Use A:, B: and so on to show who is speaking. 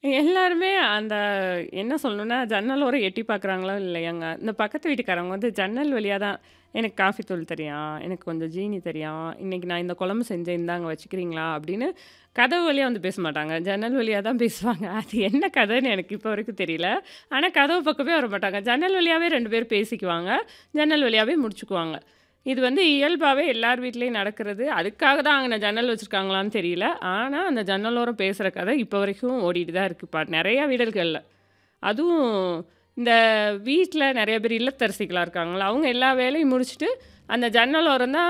A: எல்லாருமே அந்த என்ன சொல்லணும்னா, ஜன்னல் ஓரம் எட்டி பார்க்குறாங்களோ இல்லையாங்க, இந்த பக்கத்து வீட்டுக்காரவங்க வந்து ஜன்னல் வழியா தான், "எனக்கு காஃபி தூள் தரியா? எனக்கு கொஞ்சம் ஜீனி தரியா? இன்னைக்கு நான் இந்த குழம்பு செஞ்சேன், இந்தாங்க வச்சுக்கிறீங்களா?" அப்படின்னு கதவு வழியா வந்து பேச மாட்டாங்க. ஜன்னல் வழியா தான் பேசுவாங்க. அது என்ன கதைன்னு எனக்கு இப்போ வரைக்கும் தெரியல. ஆனா கதவு பக்கமே வரமாட்டாங்க. ஜன்னல் வழியாவே 2 பேரும் பேசிக்குவாங்க. ஜன்னல் வழியாவே முடிச்சுக்குவாங்க. இது வந்து இயல்பாவே எல்லார் வீட்லயும் நடக்கிறது. அதுக்காக தான் அங்கன ஜன்னல் வச்சிருக்காங்களான்னு தெரியல. ஆனா அந்த ஜன்னலோரம் பேசுற கதை இப்போ வரைக்கும் ஓடிட்டு தான் இருக்குப்பா. நெறைய வீடுகள்ல. அதுவும் இந்த வீட்ல நெறைய பேர் இல்லத்தரசிகளா இருக்காங்கல்ல, அவங்க எல்லா வேலையும் முடிச்சுட்டு, அந்த ஜன்னல் ஓரம் தான்